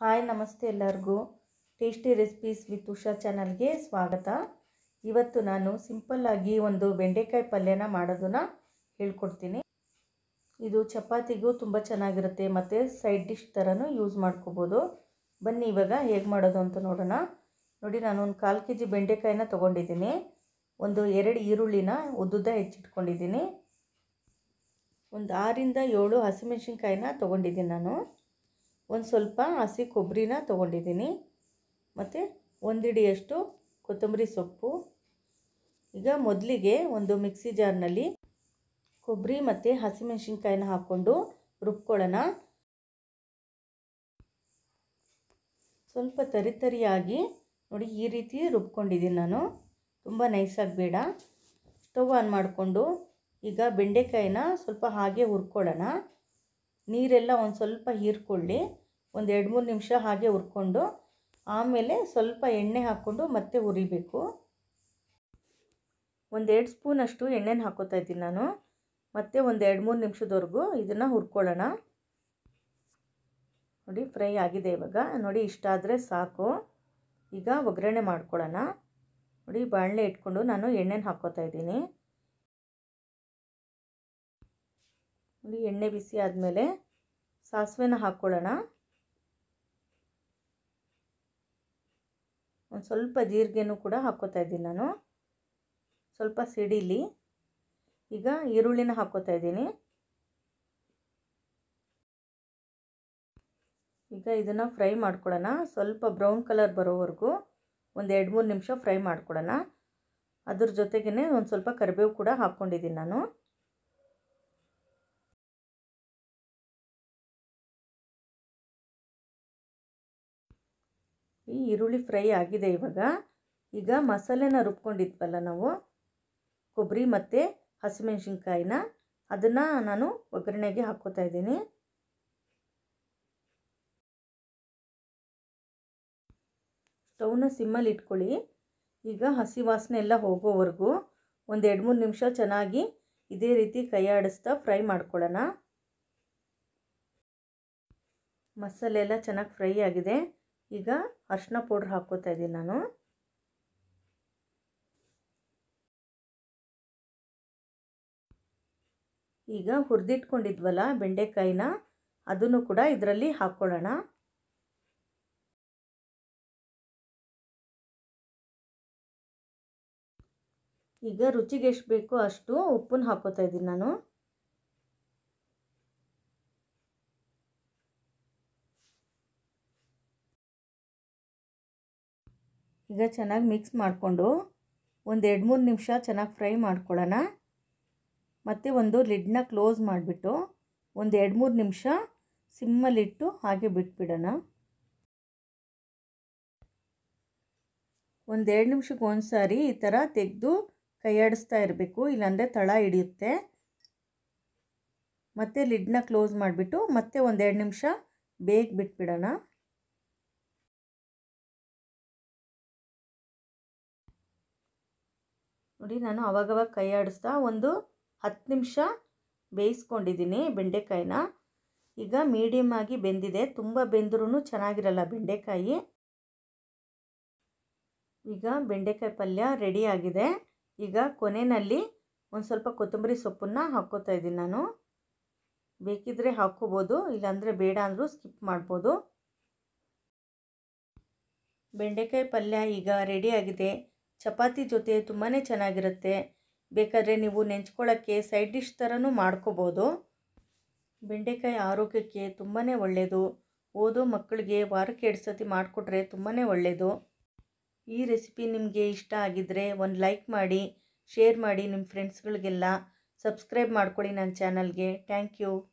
hi ನಮಸ್ತೆ ಎಲ್ಲರಿಗೂ tasty recipes with Usha ಚಾನಲ್ಗೆ ಸ್ವಾಗತ ಇವತ್ತು ನಾನು ಸಿಂಪಲ್ಲಾಗಿ ಒಂದು ಬೆಂಡೆಕಾಯಿ ಪಲ್ಯನ ಮಾಡೋದನ್ನು ಹೇಳ್ಕೊಡ್ತೀನಿ ಇದು ಚಪಾತಿಗೂ ತುಂಬ ಚೆನ್ನಾಗಿರುತ್ತೆ ಮತ್ತು ಸೈಡ್ ಡಿಶ್ ಥರನೂ ಯೂಸ್ ಮಾಡ್ಕೋಬೋದು ಬನ್ನಿ ಇವಾಗ ಹೇಗೆ ಮಾಡೋದು ಅಂತ ನೋಡೋಣ ನೋಡಿ ನಾನು ಒಂದು ಕಾಲು ಕೆ ಜಿ ಬೆಂಡೆಕಾಯಿನ ತೊಗೊಂಡಿದ್ದೀನಿ ಒಂದು ಎರಡು ಈರುಳ್ಳಿನ ಉದ್ದುದ್ದ ಹೆಚ್ಚಿಟ್ಕೊಂಡಿದ್ದೀನಿ ಒಂದು ಆರಿಂದ ಏಳು ಹಸಿಮೆಣ್ಸಿನ್ಕಾಯಿನ ತೊಗೊಂಡಿದ್ದೀನಿ ನಾನು ಒಂದು ಸ್ವಲ್ಪ ಹಸಿ ಕೊಬ್ಬರಿನ ತೊಗೊಂಡಿದ್ದೀನಿ ಮತ್ತು ಒಂದಿಡಿಯಷ್ಟು ಕೊತ್ತಂಬರಿ ಸೊಪ್ಪು ಈಗ ಮೊದಲಿಗೆ ಒಂದು ಮಿಕ್ಸಿ ಜಾರ್ನಲ್ಲಿ ಕೊಬ್ಬರಿ ಮತ್ತು ಹಸಿಮೆಣ್ಸಿನ್ಕಾಯಿನ ಹಾಕ್ಕೊಂಡು ರುಬ್ಕೊಳ್ಳೋಣ ಸ್ವಲ್ಪ ತರಿ ತರಿಯಾಗಿ ನೋಡಿ ಈ ರೀತಿ ರುಬ್ಕೊಂಡಿದ್ದೀನಿ ನಾನು ತುಂಬ ನೈಸಾಗಿ ಬೇಡ ಸ್ಟವ್ ಆನ್ ಮಾಡಿಕೊಂಡು ಈಗ ಬೆಂಡೆಕಾಯಿನ ಸ್ವಲ್ಪ ಹಾಗೆ ಹುರ್ಕೊಳ್ಳೋಣ ನೀರೆಲ್ಲ ಒಂದು ಸ್ವಲ್ಪ ಹೀರ್ಕೊಳ್ಳಿ ಒಂದು ಎರಡು ಮೂರು ನಿಮಿಷ ಹಾಗೆ ಹುರ್ಕೊಂಡು ಆಮೇಲೆ ಸ್ವಲ್ಪ ಎಣ್ಣೆ ಹಾಕ್ಕೊಂಡು ಮತ್ತೆ ಹುರಿಬೇಕು ಒಂದೆರಡು ಸ್ಪೂನಷ್ಟು ಎಣ್ಣೆನ ಹಾಕೋತಾ ಇದ್ದೀನಿ ನಾನು ಮತ್ತು ಒಂದು ಎರಡು ಮೂರು ನಿಮಿಷದವರೆಗೂ ಇದನ್ನು ಹುರ್ಕೊಳ್ಳೋಣ ನೋಡಿ ಫ್ರೈ ಆಗಿದೆ ಇವಾಗ ನೋಡಿ ಇಷ್ಟಾದರೆ ಸಾಕು ಈಗ ಒಗ್ಗರಣೆ ಮಾಡ್ಕೊಳ್ಳೋಣ ನೋಡಿ ಬಾಣಲೆ ಇಟ್ಕೊಂಡು ನಾನು ಎಣ್ಣೆನ ಹಾಕ್ಕೋತಾ ಇದ್ದೀನಿ ನೋಡಿ ಎಣ್ಣೆ ಬಿಸಿ ಆದಮೇಲೆ ಸಾಸಿವೆನ ಹಾಕ್ಕೊಳ್ಳೋಣ ಒಂದು ಸ್ವಲ್ಪ ಜೀರಿಗೆನೂ ಕೂಡ ಹಾಕ್ಕೋತಾ ಇದ್ದೀನಿ ನಾನು ಸ್ವಲ್ಪ ಸಿಡಿಲಿ ಈಗ ಈರುಳ್ಳಿನ ಹಾಕ್ಕೋತಾ ಇದ್ದೀನಿ ಈಗ ಇದನ್ನು ಫ್ರೈ ಮಾಡ್ಕೊಳ್ಳೋಣ ಸ್ವಲ್ಪ ಬ್ರೌನ್ ಕಲರ್ ಬರೋವರೆಗೂ ಒಂದು ಎರಡು ಮೂರು ನಿಮಿಷ ಫ್ರೈ ಮಾಡ್ಕೊಳ್ಳೋಣ ಅದ್ರ ಜೊತೆಗೇ ಒಂದು ಸ್ವಲ್ಪ ಕರಿಬೇವು ಕೂಡ ಹಾಕ್ಕೊಂಡಿದ್ದೀನಿ ನಾನು ಈ ಈರುಳ್ಳಿ ಫ್ರೈ ಆಗಿದೆ ಇವಾಗ ಈಗ ಮಸಾಲೆನ ರುಬ್ಕೊಂಡಿದ್ವಲ್ಲ ನಾವು ಕೊಬ್ಬರಿ ಮತ್ತು ಹಸಿಮೆಣ್ಸಿನ್ಕಾಯಿನ ಅದನ್ನು ನಾನು ಒಗ್ಗರಣೆಗೆ ಹಾಕ್ಕೋತಾ ಇದ್ದೀನಿ ಸ್ಟವ್ನ ಸಿಮ್ಮಲ್ಲಿ ಇಟ್ಕೊಳ್ಳಿ ಈಗ ಹಸಿ ವಾಸನೆ ಎಲ್ಲ ಹೋಗೋವರೆಗೂ ಒಂದು ಎರಡು ಮೂರು ನಿಮಿಷ ಚೆನ್ನಾಗಿ ಇದೇ ರೀತಿ ಕೈ ಆಡಿಸ್ತಾ ಫ್ರೈ ಮಾಡ್ಕೊಳ್ಳೋಣ ಮಸಾಲೆ ಎಲ್ಲ ಚೆನ್ನಾಗಿ ಫ್ರೈ ಆಗಿದೆ ಈಗ ಅರಿಶಿನ ಪೌಡ್ರ್ ಹಾಕ್ಕೋತಾ ಇದ್ದೀನಿ ನಾನು ಈಗ ಹುರಿದಿಟ್ಕೊಂಡಿದ್ವಲ್ಲ ಬೆಂಡೆಕಾಯಿನ ಅದನ್ನು ಕೂಡ ಇದರಲ್ಲಿ ಹಾಕ್ಕೊಳ್ಳೋಣ ಈಗ ರುಚಿಗೆ ಎಷ್ಟು ಬೇಕೋ ಅಷ್ಟು ಉಪ್ಪನ್ನು ಹಾಕ್ಕೋತಾ ಇದ್ದೀನಿ ನಾನು ಈಗ ಚೆನ್ನಾಗಿ ಮಿಕ್ಸ್ ಮಾಡಿಕೊಂಡು ಒಂದು ಎರಡು ಮೂರು ನಿಮಿಷ ಚೆನ್ನಾಗಿ ಫ್ರೈ ಮಾಡ್ಕೊಳ್ಳೋಣ ಮತ್ತು ಒಂದು ಲಿಡ್ನ ಕ್ಲೋಸ್ ಮಾಡಿಬಿಟ್ಟು ಒಂದು ಎರಡು ಮೂರು ನಿಮಿಷ ಸಿಮ್ಮಲ್ಲಿಟ್ಟು ಹಾಗೆ ಬಿಟ್ಬಿಡೋಣ ಒಂದು ಎರಡು ನಿಮಿಷಕ್ಕೆ ಒಂದು ಸಾರಿ ಈ ಥರ ತೆಗೆದು ಕೈಯಾಡಿಸ್ತಾ ಇರಬೇಕು ಇಲ್ಲಾಂದರೆ ತಳ ಹಿಡಿಯುತ್ತೆ ಮತ್ತು ಲಿಡ್ನ ಕ್ಲೋಸ್ ಮಾಡಿಬಿಟ್ಟು ಮತ್ತೆ ಒಂದೆರಡು ನಿಮಿಷ ಬೇಗ ಬಿಟ್ಬಿಡೋಣ ನೋಡಿ ನಾನು ಅವಾಗವಾಗ ಕೈ ಆಡಿಸ್ತಾ ಒಂದು ಹತ್ತು ನಿಮಿಷ ಬೇಯಿಸ್ಕೊಂಡಿದ್ದೀನಿ ಬೆಂಡೆಕಾಯಿನ ಈಗ ಮೀಡಿಯಮ್ ಆಗಿ ಬೆಂದಿದೆ ತುಂಬ ಬೆಂದ್ರೂ ಚೆನ್ನಾಗಿರಲ್ಲ ಬೆಂಡೆಕಾಯಿ ಈಗ ಬೆಂಡೆಕಾಯಿ ಪಲ್ಯ ರೆಡಿ ಆಗಿದೆ ಈಗ ಕೊನೆಯಲ್ಲಿ ಒಂದು ಸ್ವಲ್ಪ ಕೊತ್ತಂಬರಿ ಸೊಪ್ಪನ್ನು ಹಾಕ್ಕೋತಾ ಇದ್ದೀನಿ ನಾನು ಬೇಕಿದ್ದರೆ ಹಾಕ್ಕೋಬೋದು ಇಲ್ಲಾಂದರೆ ಬೇಡ ಅಂದರೂ ಸ್ಕಿಪ್ ಮಾಡ್ಬೋದು ಬೆಂಡೆಕಾಯಿ ಪಲ್ಯ ಈಗ ರೆಡಿಯಾಗಿದೆ ಚಪಾತಿ ಜೊತೆ ತುಂಬಾ ಚೆನ್ನಾಗಿರುತ್ತೆ ಬೇಕಾದರೆ ನೀವು ನೆಂಚ್ಕೊಳ್ಳೋಕ್ಕೆ ಸೈಡ್ ಡಿಶ್ ಥರನೂ ಮಾಡ್ಕೋಬೋದು ಬೆಂಡೆಕಾಯಿ ಆರೋಗ್ಯಕ್ಕೆ ತುಂಬಾ ಒಳ್ಳೆಯದು ಓದೋ ಮಕ್ಕಳಿಗೆ ವಾರಕ್ಕೆ ಎರಡು ಸತಿ ಮಾಡಿಕೊಟ್ರೆ ತುಂಬಾ ಒಳ್ಳೆಯದು ಈ ರೆಸಿಪಿ ನಿಮಗೆ ಇಷ್ಟ ಆಗಿದ್ದರೆ ಒಂದು ಲೈಕ್ ಮಾಡಿ ಶೇರ್ ಮಾಡಿ ನಿಮ್ಮ ಫ್ರೆಂಡ್ಸ್ಗಳಿಗೆಲ್ಲ ಸಬ್ಸ್ಕ್ರೈಬ್ ಮಾಡ್ಕೊಳ್ಳಿ ನನ್ನ ಚಾನಲ್ಗೆ ಥ್ಯಾಂಕ್ ಯು